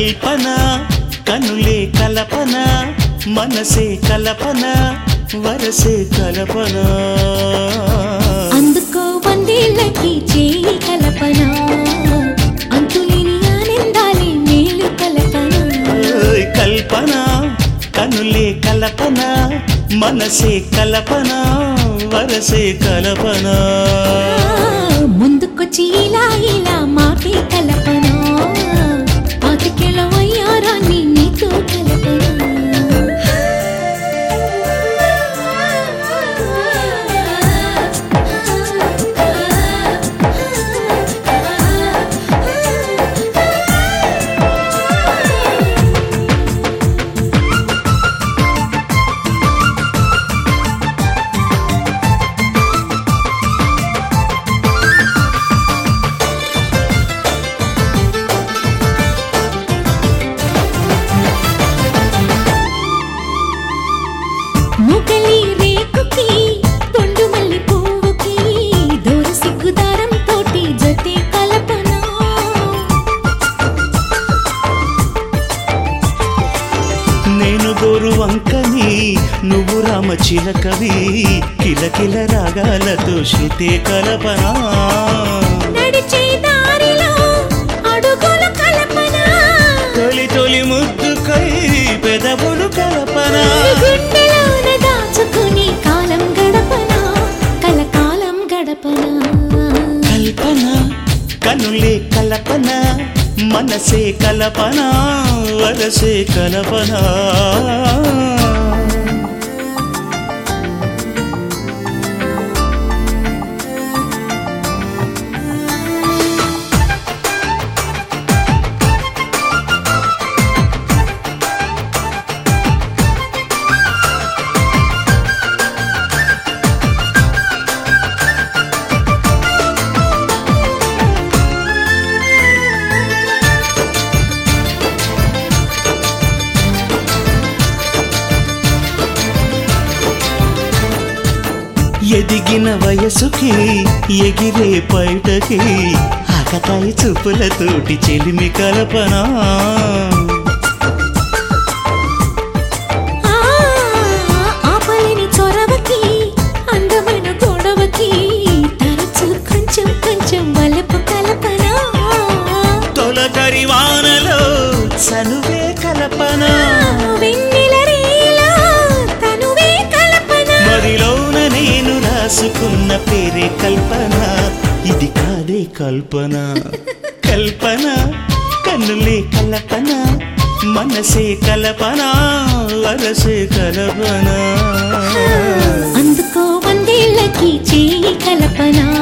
కల్పన కనులే కలపన మనసే కలపన వరసే కలపన అందుకో వందేళ్ళకి చేయి కలపన అంతులేని ఆనందాలే మేలు కలపన ఓయ్ కల్పన కనులే కలపన మనసే కలపన వరసే కలపన ముందుకొచ్చి ఇలా ఇలా మాటే కలపన పాతికేళ్ళ వయ్యారాన్ని నీతో కలపన ముగలి రేకుకి తొండు మల్లి పువ్వుకి దూర సిగ్గుదారం తోటి జతే కలపన నేను గోరు వంకని నువ్వు రామ చిలకవి కిలకిల రాగాలతో శృతే కలపన నడిచే దారిలో అడుగుల కలపన తొలి తొలి ముద్దుకై పెదవులు కలపన గుండెలోన దాచుకుని కాలం గడపన కలకాలం గడపన కల్పన కనులే కలపన మనసే కలపన వరసే కలపన ఎదిగిన వయసుకి ఎగిరే పైటకి ఆకతాయి చూపులతోటి చెలిమి కలపన ఆ, ఆపలేని చొరవకి అందమైన గొడవకి తరచు కొంచెం కొంచెం వలపు కలపన తొలకరి వానలో చనువే కలపన వెన్నెల రేలా తనువే కలపన మదిలోన నేను రాసుకున్న పేరే కల్పన ఇది కాదే కల్పన కల్పన కన్నులే కల్పన మనసే కల్పన వరసే కల్పన అందుకో వందేళ్ళకి చేయి కలపన